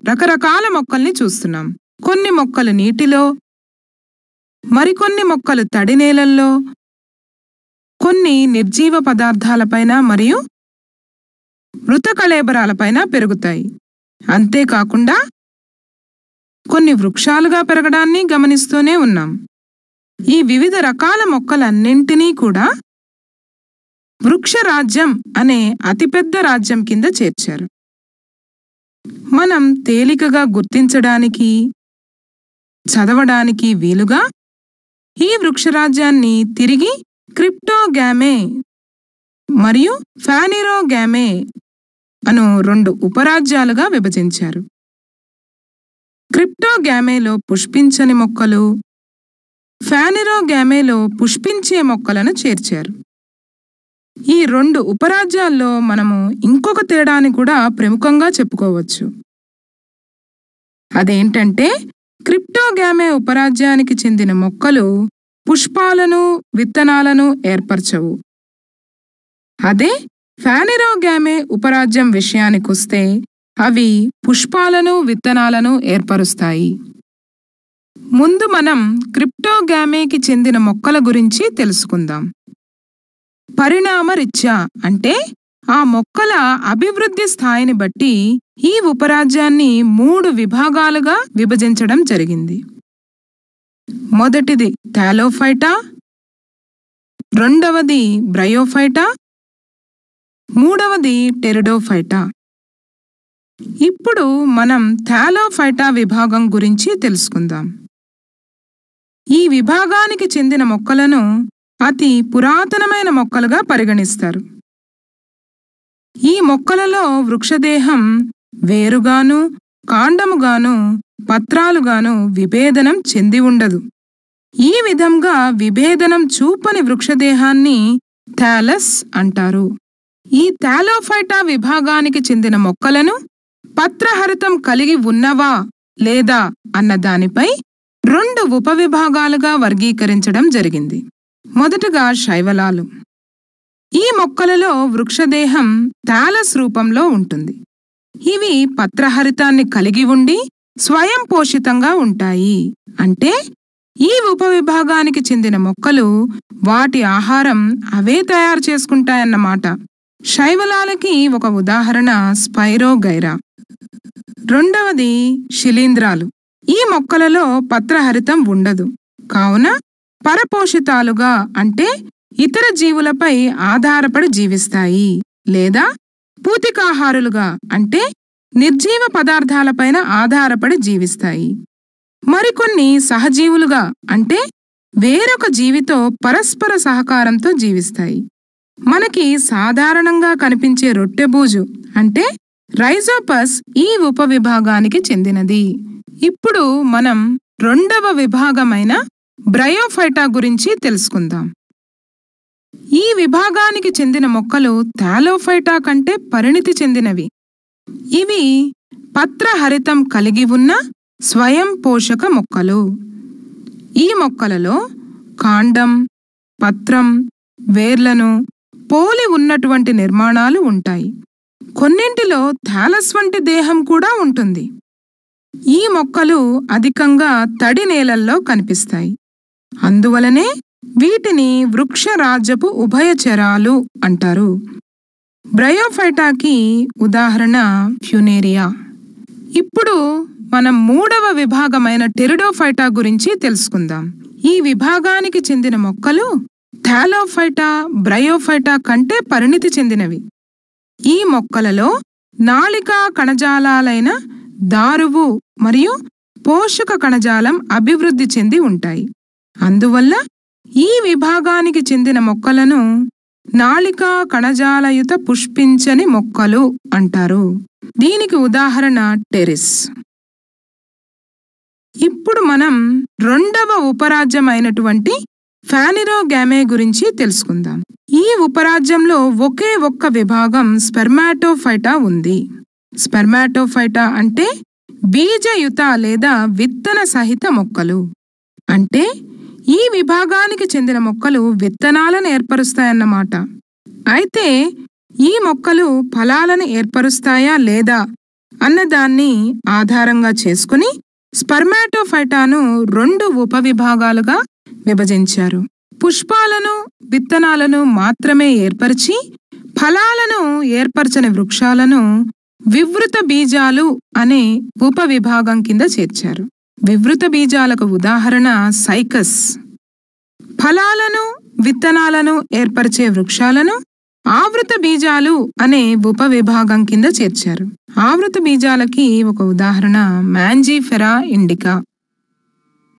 రకరకాల మొక్కల్ని చూస్తున్నాం కొన్ని మొక్కలు నీటిలో మరికొన్ని మొక్కలు తడి నేలల్లో కొన్ని నిర్జీవ పదార్థాలపైన మరియు మృత కళేబరాలపైన పెరుగుతాయి అంతేకాకుండా కొన్ని వృక్షాలుగా పెరగడాన్ని గమనిస్తూనే ఉన్నాం ఈ వివిధ రకాల మొక్కలన్నింటినీ కూడా వృక్షరాజ్యం అనే అతిపెద్ద రాజ్యం కింద చేర్చారు మనం తేలికగా గుర్తించడానికి చదవడానికి వీలుగా ఈ వృక్షరాజ్యాన్ని తిరిగి క్రిప్టోగామే మరియు ఫానిరోగామే అను రెండు ఉపరాజ్యాలుగా విభజించారు క్రిప్టోగామేలో పుష్పించని మొక్కలు ఫానిరోగామేలో పుష్పించే మొక్కలను చేర్చారు ఈ రెండు ఉపరాజ్యాల్లో మనము ఇంకొక తేడాని కూడా ప్రముఖంగా చెప్పుకోవచ్చు అదేంటంటే క్రిప్టోగామే ఉపరాజ్యానికి చెందిన మొక్కలు పుష్పాలను విత్తనాలను ఏర్పరచవు అదే ఫానిరోగామే ఉపరాజ్యం విషయానికొస్తే అవి పుష్పాలను విత్తనాలను ఏర్పరుస్తాయి ముందు మనం క్రిప్టోగామేకి చెందిన మొక్కల గురించి తెలుసుకుందాం పరిణామరీత్యా అంటే ఆ మొక్కల అభివృద్ధి స్థాయిని బట్టి ఈ ఉపరాజ్యాన్ని మూడు విభాగాలుగా విభజించడం జరిగింది మొదటిది థాలోఫైటా రెండవది బ్రయోఫైటా మూడవది టెరిడోఫైటా ఇప్పుడు మనం థాలోఫైటా విభాగం గురించి తెలుసుకుందాం ఈ విభాగానికి చెందిన మొక్కలను అతి పురాతనమైన మొక్కలుగా పరిగణిస్తారు ఈ మొక్కలలో వృక్షదేహం వేరుగాను కాండముగాను పత్రాలుగాను విభేదనం చెంది ఉండదు ఈ విధంగా విభేదనం చూపని వృక్షదేహాన్ని థాలస్ అంటారు ఈ థాలోఫైటా విభాగానికి చెందిన మొక్కలను పత్రహరితం కలిగి ఉన్నవా లేదా అన్న దానిపై రెండు ఉపవిభాగాలుగా వర్గీకరించడం జరిగింది మొదటగా శైవలాలు ఈ మొక్కలలో వృక్షదేహం థాలస్ రూపంలో ఉంటుంది ఇవి పత్రహరితాన్ని కలిగి ఉండి స్వయం పోషితంగా ఉంటాయి అంటే ఈ ఉపవిభాగానికి చెందిన మొక్కలు వాటి ఆహారం అవే తయారు చేసుకుంటాయన్నమాట శైవలాలకి ఒక ఉదాహరణ స్పైరోగైరా రెండవది శిలీంధ్రాలు ఈ మొక్కలలో పత్రహరితం ఉండదు కావున పరపోషితాలుగా అంటే ఇతర జీవులపై ఆధారపడి జీవిస్తాయి లేదా పూతికాహారులుగా అంటే నిర్జీవ పదార్థాలపైన ఆధారపడి జీవిస్తాయి మరికొన్ని సహజీవులుగా అంటే వేరొక జీవితో పరస్పర సహకారంతో జీవిస్తాయి మనకి సాధారణంగా కనిపించే రొట్టెబూజు అంటే రైజోపస్ ఈ ఉపవిభాగానికి చెందినది ఇప్పుడు మనం రెండవ విభాగమైన బ్రయోఫైటా గురించి తెలుసుకుందాం ఈ విభాగానికి చెందిన మొక్కలు థాలోఫైటా కంటే పరిణితి చెందినవి ఇవి పత్రహరితం కలిగి ఉన్న స్వయం పోషక మొక్కలు ఈ మొక్కలలో కాండం పత్రం వేర్లను పోలి ఉన్నటువంటి నిర్మాణాలు ఉంటాయి కొన్నింటిలో థాలస్ వంటి దేహం కూడా ఉంటుంది ఈ మొక్కలు అధికంగా తడి నేలల్లో కనిపిస్తాయి అందువలనే వీటిని వృక్షరాజ్యపు ఉభయచరాలు అంటారు బ్రయోఫైటాకి ఉదాహరణ ఫ్యునేరియా ఇప్పుడు మనం మూడవ విభాగమైన టెరిడోఫైటా గురించి తెలుసుకుందాం ఈ విభాగానికి చెందిన మొక్కలు థాలోఫైటా బ్రయోఫైటా కంటే పరిణితి చెందినవి ఈ మొక్కలలో నాళికా కణజాలాలైన దారువు మరియు పోషక కణజాలం అభివృద్ధి చెంది ఉంటాయి అందువల్ల ఈ విభాగానికి చెందిన మొక్కలను నాళికా కణజాలయుత పుష్పించని మొక్కలు అంటారు దీనికి ఉదాహరణ టెరిస్ ఇప్పుడు మనం రెండవ ఉపరాజ్యమైనటువంటి ఫానిరోగామే గురించి తెలుసుకుందాం ఈ ఉపరాజ్యంలో ఒకే ఒక్క విభాగం స్పెర్మాటోఫైటా ఉంది స్పెర్మాటోఫైటా అంటే బీజయుత లేదా విత్తన సహిత మొక్కలు అంటే ఈ విభాగానికి చెందిన మొక్కలు విత్తనాలను ఏర్పరుస్తాయన్నమాట అయితే ఈ మొక్కలు ఫలాలను ఏర్పరుస్తాయా లేదా అన్నదాన్ని ఆధారంగా చేసుకుని స్పర్మాటోఫైటాను రెండు ఉపవిభాగాలుగా విభజించారు పుష్పాలను విత్తనాలను మాత్రమే ఏర్పరిచి ఫలాలను ఏర్పరచని వృక్షాలను వివృత బీజాలు అనే ఉపవిభాగం కింద చేర్చారు వివృత బీజాలకు ఉదాహరణ సైకస్ ఫలాలను విత్తనాలను ఏర్పరిచే వృక్షాలను ఆవృత బీజాలు అనే ఉపవిభాగం కింద చేర్చారు ఆవృత బీజాలకి ఒక ఉదాహరణ మ్యాంజీఫెరా ఇండికా